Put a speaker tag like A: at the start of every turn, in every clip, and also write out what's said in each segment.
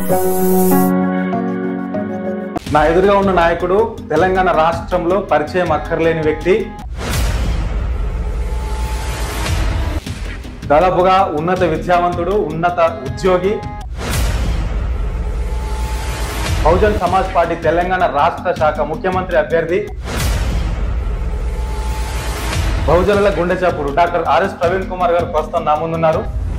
A: నా ఎదురుగా ఉన్న నాయకుడు తెలంగాణ రాష్ట్రంలో పరిచయం అక్కర్లేని వ్యక్తి దాదాపుగా ఉన్నత విద్యావంతుడు ఉన్నత ఉద్యోగి బహుజన్ సమాజ్ పార్టీ తెలంగాణ రాష్ట్ర శాఖ ముఖ్యమంత్రి అభ్యర్థి బహుజనుల గుండె చప్పుడు డాక్టర్ ఆర్ఎస్ ప్రవీణ్ కుమార్ గారు ప్రస్తుతం నా ముందున్నారు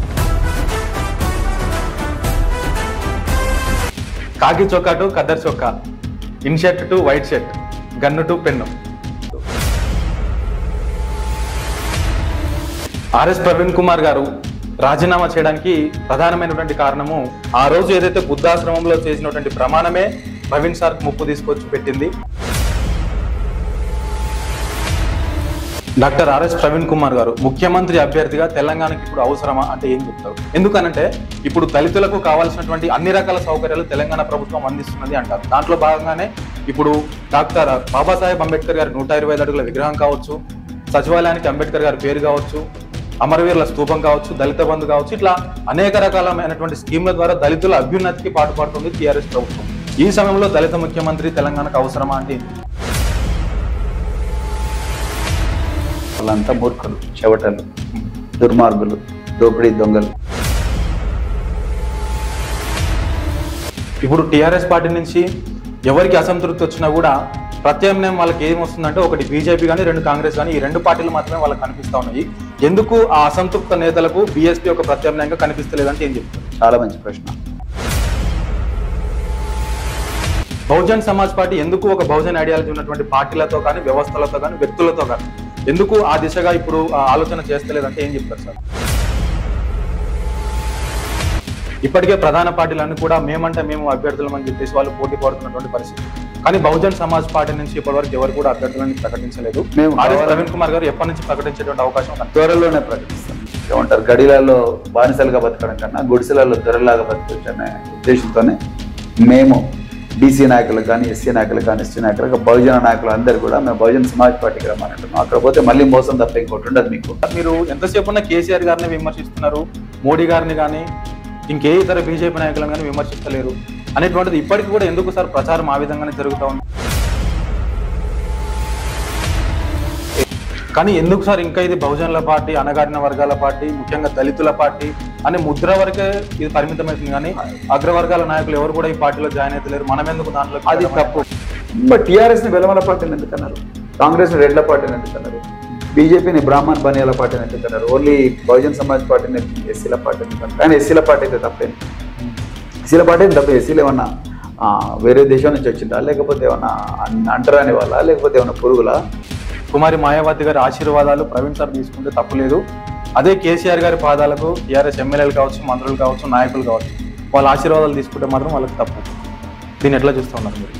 A: కాకి చొక్కా టు కద్దర్ చొక్కా in shirt to white shirt gun to pen RS Praveen Kumar garu రాజీనామా చేయడానికి ప్రధానమైనటువంటి కారణము ఆ రోజు ఏదైతే బుద్ధాశ్రమంలో చేసినటువంటి ప్రమాణమే ప్రవీణ్ సార్ ముప్పు తీసుకొచ్చి పెట్టింది డాక్టర్ ఆర్ఎస్ ప్రవీణ్ కుమార్ గారు ముఖ్యమంత్రి అభ్యర్థిగా తెలంగాణకి ఇప్పుడు అవసరమా అంటే ఏం చెప్తారు ఎందుకనంటే ఇప్పుడు దళితులకు కావాల్సినటువంటి అన్ని రకాల సౌకర్యాలు తెలంగాణ ప్రభుత్వం అందిస్తున్నది అంటారు దాంట్లో భాగంగానే ఇప్పుడు డాక్టర్ బాబాసాహెబ్ అంబేద్కర్ గారి నూట ఇరవై ఐదు అడుగుల విగ్రహం కావచ్చు సచివాలయానికి అంబేద్కర్ గారి పేరు కావచ్చు అమరవీరుల స్తూపం కావచ్చు దళిత బంధు కావచ్చు ఇట్లా అనేక రకాలమైనటువంటి స్కీమ్ల ద్వారా దళితుల అభ్యున్నతికి పాటుపడుతుంది టీఆర్ఎస్ ప్రభుత్వం ఈ సమయంలో దళిత ముఖ్యమంత్రి తెలంగాణకు అవసరమా అంటే ఏంటి?
B: వాళ్ళంతా మూర్ఖులు చెవటలు దుర్మార్గులు దోపిడీ దొంగలు
A: ఇప్పుడు టీఆర్ఎస్ పార్టీ నుంచి ఎవరికి అసంతృప్తి వచ్చినా కూడా ప్రత్యామ్నాయం వాళ్ళకి ఏం వస్తుందంటే ఒకటి బీజేపీ కానీ రెండు కాంగ్రెస్ కానీ ఈ రెండు పార్టీలు మాత్రమే వాళ్ళకి కనిపిస్తా ఉన్నాయి ఎందుకు ఆ అసంతృప్త నేతలకు బీఎస్పీ ఒక ప్రత్యామ్నాయంగా కనిపిస్తలేదంటే ఏం చెప్తారు
B: చాలా మంచి ప్రశ్న
A: బహుజన్ సమాజ్ పార్టీ ఎందుకు ఒక బహుజన్ ఐడియాలజీ ఉన్నటువంటి పార్టీలతో కానీ వ్యవస్థలతో కానీ వ్యక్తులతో కానీ ఎందుకు ఆ దిశగా ఇప్పుడు ఆ ఆలోచన చేస్తలేదంటే ఏం చెప్తారు సార్ ఇప్పటికే ప్రధాన పార్టీలన్నీ కూడా మేమంటే మేము అభ్యర్థులం అని చెప్పేసి వాళ్ళు పోటీ పడుతున్నటువంటి పరిస్థితి కానీ బహుజన్ సమాజ్ పార్టీ నుంచి ఇప్పటివరకు ఎవరు కూడా అభ్యర్థులని ప్రకటించలేదు
B: మేము
A: ఆర్ఎస్
B: కావాలి-
A: ప్రవీణ్ కుమార్ గారు ఎప్పటి నుంచి ప్రకటించేటువంటి అవకాశం కనిపిస్తుంది?
B: త్వరలోనే ప్రకటిస్తాం ఏమంటారు గడిలలో బానిసలుగా బతకడం కన్నా గుడిసెలలో దొరలాగా బతకచ్చు అనే ఉద్దేశంతోనే మేము బీసీ నాయకులకు కానీ ఎస్సీ నాయకులకు కానీ ఎస్టీ నాయకులకు బహుజన నాయకులు అందరూ కూడా మేము బహుజన సమాజ్ పార్టీకి రమ్మంటున్నాం అక్కడ పోతే మళ్ళీ మోసం తప్ప ఇంకోటి ఉండదు మీకు
A: మీరు ఎంతసేపు ఉన్న కేసీఆర్ గారిని విమర్శిస్తున్నారు మోడీ గారిని కానీ ఇంకే ఇతర బీజేపీ నాయకులను కానీ విమర్శిస్తలేరు అనేటువంటిది ఇప్పటికి కూడా ఎందుకు సార్ ప్రచారం ఆ విధంగానే జరుగుతా ఉంది కానీ ఎందుకు సార్ ఇంకా ఇది బహుజనుల పార్టీ అనగాడిన వర్గాల పార్టీ ముఖ్యంగా దళితుల పార్టీ అనే ముద్ర వరకే ఇది పరిమితమవుతుంది కానీ అగ్రవర్గాల నాయకులు ఎవరు కూడా ఈ పార్టీలో జాయిన్ అవుతలేరు మనం ఎందుకు దాంట్లో
B: అది తప్పు బట్ టీఆర్ఎస్ ని వెలమల పార్టీని ఎందుకన్నారు కాంగ్రెస్ ని రెడ్ల పార్టీని ఎందుకన్నారు బీజేపీని బ్రాహ్మణ్ బనియాల పార్టీని ఎందుకన్నారు ఓన్లీ బహుజన్ సమాజ్ పార్టీని ఎస్సీల పార్టీని ఎందుకన్నారు కానీ ఎస్సీల పార్టీ అయితే తప్పేంది ఎస్సీల పార్టీ అయితే తప్పే ఎస్సీలు ఏమన్నా ఆ, వేరే దేశం నుంచి వచ్చిందా లేకపోతే ఏమన్నా అన్- అంటరాని వాళ్ళ లేకపోతే ఏమన్నా పురుగులా
A: కుమారి మాయావతి గారి ఆశీర్వాదాలు ప్రవీణ్ సార్ తీసుకుంటే తప్పులేదు అదే కేసీఆర్ గారి పాదాలకు టీఆర్ఎస్ ఎమ్మెల్యేలు కావచ్చు మంత్రులు కావచ్చు నాయకులు కావచ్చు వాళ్ళ ఆశీర్వాదాలు తీసుకుంటే మాత్రం వాళ్ళకి తప్పు దీన్ని ఎట్లా చూస్తూ ఉన్నారు మీరు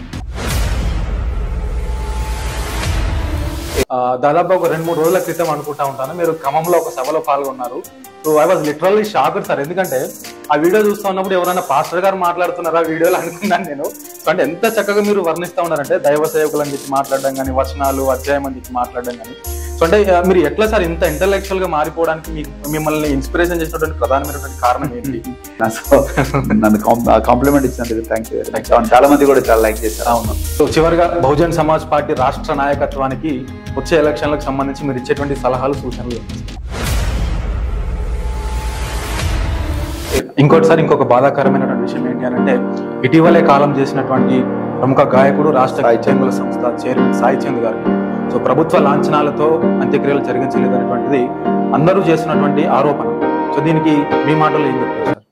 A: ఆ, దాదాపు ఒక రెండు మూడు రోజుల క్రితం అనుకుంటా ఉంటాను మీరు ఖమ్మంలో ఒక సభలో పాల్గొన్నారు so I was literally shocked sir ఎందుకంటే ఆ వీడియో చూస్తూ ఉన్నప్పుడు ఎవరైనా పాస్టర్ గారు మాట్లాడుతున్నారా వీడియోలో అనుకున్నాను నేను సో అంటే ఎంత చక్కగా మీరు వర్ణిస్తా ఉన్నారంటే దైవ సేవకులు అని చెప్పి మాట్లాడడం కానీ వచనాలు అధ్యాయం అని చెప్పి మాట్లాడడం కానీ సో అంటే ఆ, మీరు ఎట్లా సార్ ఇంత ఇంటలెక్చువల్ గా మారిపోవడానికి మీ మిమ్మల్ని ఇన్స్పిరేషన్ చేసినటువంటి ప్రధానమైనటువంటి కారణం ఏంటి
B: నా సో నన్ను కాంప్లిమెంట్ ఇచ్చినందుకు థ్యాంక్ యూ చాలా మంది కూడా చాలా లైక్ చేశారు
A: అవును సో చివరిగా బహుజన్ సమాజ్ పార్టీ రాష్ట్ర నాయకత్వానికి వచ్చే ఎలక్షన్లకు సంబంధించి మీరు ఇచ్చేటువంటి సలహాలు సూచనలు ఏంటి? ఇంకోటిసారి ఇంకొక బాధాకరమైనటువంటి విషయం ఏంటి అని అంటే ఇటీవలే కాలం చేసినటువంటి ప్రముఖ గాయకుడు రాష్ట్ర సాహిత్యంగుల సంస్థ చైర్మన్ సాయి చంద్ గారు సో ప్రభుత్వ లాంఛనాలతో అంత్యక్రియలు జరిగించలేదు అనేటువంటిది అందరూ చేసినటువంటి ఆరోపణ సో దీనికి మీ మాటలు ఏం చెప్తారు సార్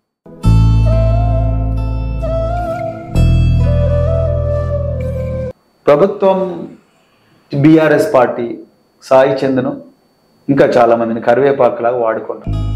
B: ప్రభుత్వం బీఆర్ఎస్ పార్టీ సాయి చంద్ను ఇంకా చాలా మందిని కరివేపాకులాగా వాడుకుంటారు